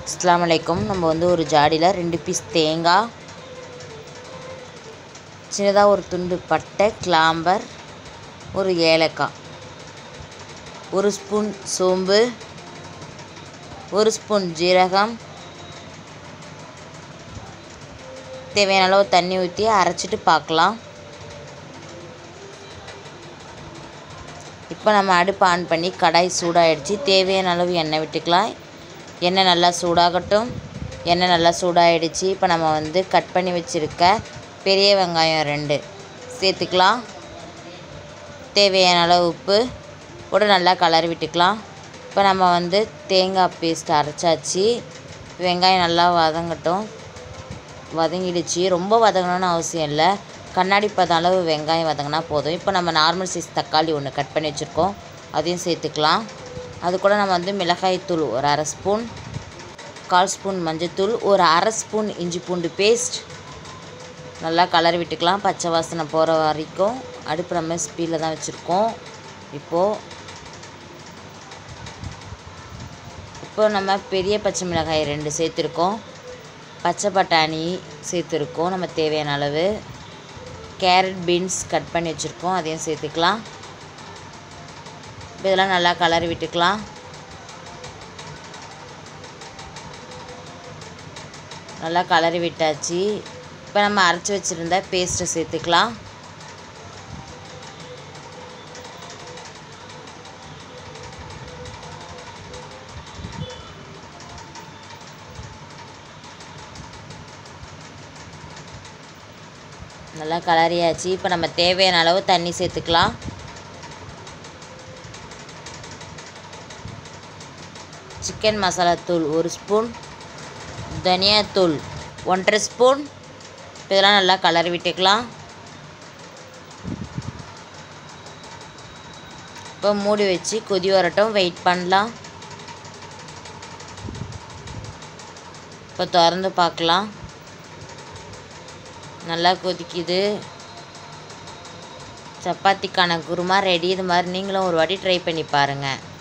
அஸ்ஸலாமு அலைக்கும் நம்ம வந்து ஒரு ஜாடியில் ரெண்டு பீஸ் தேங்காய் சின்னதாக ஒரு துண்டு பட்டை கிளாம்பர் ஒரு ஏலக்காய் ஒரு ஸ்பூன் சோம்பு ஒரு ஸ்பூன் ஜீரகம் தேவையான அளவு தண்ணி ஊற்றி அரைச்சிட்டு பார்க்கலாம் இப்போ நம்ம அடுப்பு ஆன் பண்ணி கடாய் சூடாகிடுச்சு தேவையான அளவு எண்ணெய் விட்டுக்கலாம் எண்ணெய் நல்லா சூடாகட்டும் எண்ணெய் நல்லா சூடாகிடுச்சு இப்போ நம்ம வந்து கட் பண்ணி வச்சுருக்க பெரிய வெங்காயம் ரெண்டு சேர்த்துக்கலாம் தேவையான அளவு உப்பு போட்டு நல்லா கலரி விட்டுக்கலாம் இப்போ நம்ம வந்து தேங்காய் பேஸ்ட் அரைச்சாச்சு வெங்காயம் நல்லா வதங்கட்டும் வதங்கிடுச்சு ரொம்ப வதங்கணும்னு அவசியம் இல்லை கண்ணாடி பதம் அளவு வெங்காயம் வதங்கினா போதும் இப்போ நம்ம நார்மல் சைஸ் தக்காளி ஒன்று கட் பண்ணி வச்சுருக்கோம் அதையும் சேர்த்துக்கலாம் அது கூட நம்ம வந்து மிளகாய்த்தூள் ஒரு அரை ஸ்பூன் கால் ஸ்பூன் மஞ்சத்தூள் ஒரு அரை ஸ்பூன் இஞ்சி பூண்டு பேஸ்ட் நல்லா கலரி விட்டுக்கலாம் பச்சை வாசனை போகிற வரைக்கும் அடுப்பு நம்ம ஸ்பீடில் தான் வச்சுருக்கோம் இப்போது இப்போ நம்ம பெரிய பச்சை மிளகாய் ரெண்டு சேர்த்துருக்கோம் பச்சை பட்டாணி சேர்த்துருக்கோம் நம்ம தேவையான அளவு கேரட் பீன்ஸ் கட் பண்ணி வச்சுருக்கோம் அதையும் சேர்த்துக்கலாம் இப்போ இதெல்லாம் நல்லா கலரி விட்டுக்கலாம் நல்லா கலரி விட்டாச்சு இப்போ நம்ம அரைச்சி வச்சுருந்த பேஸ்ட்டை சேர்த்துக்கலாம் நல்லா கலரியாச்சு இப்போ நம்ம தேவையான அளவு தண்ணி சேர்த்துக்கலாம் சிக்கன் மசாலா தூள் ஒரு ஸ்பூன் தனியாத்தூள் ஒன்றரை ஸ்பூன் இதெல்லாம் நல்லா கலரி விட்டுக்கலாம் இப்போ மூடி வச்சு கொதி வரட்டும் வெயிட் பண்ணலாம் இப்போ திறந்து பார்க்கலாம் நல்லா கொதிக்குது சப்பாத்திக்கான குருமா ரெடி இது மாதிரி நீங்களும் ஒரு வாட்டி ட்ரை பண்ணி பாருங்கள்